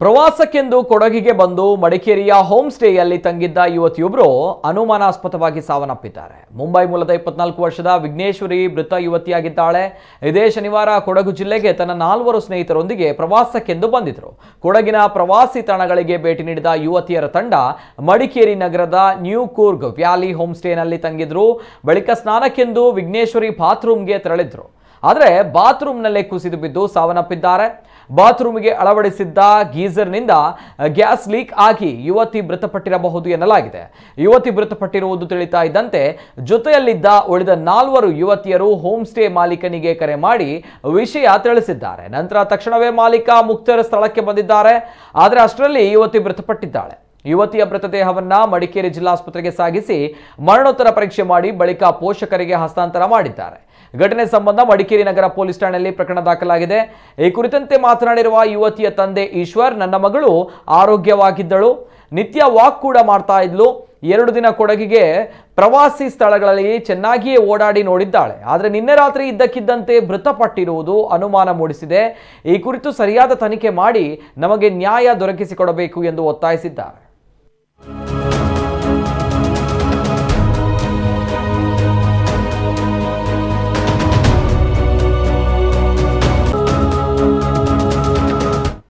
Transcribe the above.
ಪ್ರವಾಸಕ್ಕೆಂದು ಕೊಡಗಿಗೆ ಬಂದು ಮಡಿಕೇರಿಯ ಹೋಮ್ ಸ್ಟೇಯಲ್ಲಿ ತಂಗಿದ್ದ ಯುವತಿಯೊಬ್ಬರು ಅನುಮಾನಾಸ್ಪದವಾಗಿ ಸಾವನ್ನಪ್ಪಿದ್ದಾರೆ ಮುಂಬೈ ಮೂಲದ ಇಪ್ಪತ್ನಾಲ್ಕು ವರ್ಷದ ವಿಘ್ನೇಶ್ವರಿ ಮೃತ ಯುವತಿಯಾಗಿದ್ದಾಳೆ ಇದೇ ಶನಿವಾರ ಕೊಡಗು ಜಿಲ್ಲೆಗೆ ತನ್ನ ನಾಲ್ವರು ಸ್ನೇಹಿತರೊಂದಿಗೆ ಪ್ರವಾಸಕ್ಕೆಂದು ಬಂದಿದ್ರು ಕೊಡಗಿನ ಪ್ರವಾಸಿ ತಾಣಗಳಿಗೆ ಭೇಟಿ ನೀಡಿದ ಯುವತಿಯರ ತಂಡ ಮಡಿಕೇರಿ ನಗರದ ನ್ಯೂ ಕೂರ್ಗ್ ವ್ಯಾಲಿ ಹೋಮ್ ಸ್ಟೇನಲ್ಲಿ ತಂಗಿದ್ರು ಬಳಿಕ ಸ್ನಾನಕ್ಕೆಂದು ವಿಘ್ನೇಶ್ವರಿ ಬಾತ್ರೂಮ್ಗೆ ತೆರಳಿದ್ರು ಆದರೆ ಬಾತ್ರೂಮ್ನಲ್ಲೇ ಕುಸಿದು ಬಿದ್ದು ಸಾವನ್ನಪ್ಪಿದ್ದಾರೆ ಬಾತ್ರೂಮ್ಗೆ ಅಳವಡಿಸಿದ್ದ ಗೀಸರ್ನಿಂದ ಗ್ಯಾಸ್ ಲೀಕ್ ಆಗಿ ಯುವತಿ ಮೃತಪಟ್ಟಿರಬಹುದು ಎನ್ನಲಾಗಿದೆ ಯುವತಿ ಮೃತಪಟ್ಟಿರುವುದು ತಿಳಿತಾ ಇದ್ದಂತೆ ಜೊತೆಯಲ್ಲಿದ್ದ ಉಳಿದ ನಾಲ್ವರು ಯುವತಿಯರು ಹೋಮ್ ಸ್ಟೇ ಮಾಲೀಕನಿಗೆ ಕರೆ ಮಾಡಿ ವಿಷಯ ತಿಳಿಸಿದ್ದಾರೆ ನಂತರ ತಕ್ಷಣವೇ ಮಾಲೀಕ ಮುಕ್ತರ ಸ್ಥಳಕ್ಕೆ ಬಂದಿದ್ದಾರೆ ಆದರೆ ಅಷ್ಟರಲ್ಲಿ ಯುವತಿ ಮೃತಪಟ್ಟಿದ್ದಾಳೆ ಯುವತಿಯ ಮೃತದೇಹವನ್ನ ಮಡಿಕೇರಿ ಜಿಲ್ಲಾಸ್ಪತ್ರೆಗೆ ಸಾಗಿಸಿ ಮರಣೋತ್ತರ ಪರೀಕ್ಷೆ ಮಾಡಿ ಬಳಿಕ ಪೋಷಕರಿಗೆ ಹಸ್ತಾಂತರ ಮಾಡಿದ್ದಾರೆ ಘಟನೆ ಸಂಬಂಧ ಮಡಿಕೇರಿ ನಗರ ಪೊಲೀಸ್ ಠಾಣೆಯಲ್ಲಿ ಪ್ರಕರಣ ದಾಖಲಾಗಿದೆ ಈ ಕುರಿತಂತೆ ಮಾತನಾಡಿರುವ ಯುವತಿಯ ತಂದೆ ಈಶ್ವರ್ ನನ್ನ ಮಗಳು ಆರೋಗ್ಯವಾಗಿದ್ದಳು ನಿತ್ಯ ವಾಕ್ ಕೂಡ ಮಾಡ್ತಾ ಇದ್ಲು ಎರಡು ದಿನ ಕೊಡಗಿಗೆ ಪ್ರವಾಸಿ ಸ್ಥಳಗಳಲ್ಲಿ ಚೆನ್ನಾಗಿಯೇ ಓಡಾಡಿ ನೋಡಿದ್ದಾಳೆ ಆದರೆ ನಿನ್ನೆ ರಾತ್ರಿ ಇದ್ದಕ್ಕಿದ್ದಂತೆ ಮೃತಪಟ್ಟಿರುವುದು ಅನುಮಾನ ಮೂಡಿಸಿದೆ ಈ ಕುರಿತು ಸರಿಯಾದ ತನಿಖೆ ಮಾಡಿ ನಮಗೆ ನ್ಯಾಯ ದೊರಕಿಸಿಕೊಡಬೇಕು ಎಂದು ಒತ್ತಾಯಿಸಿದ್ದಾರೆ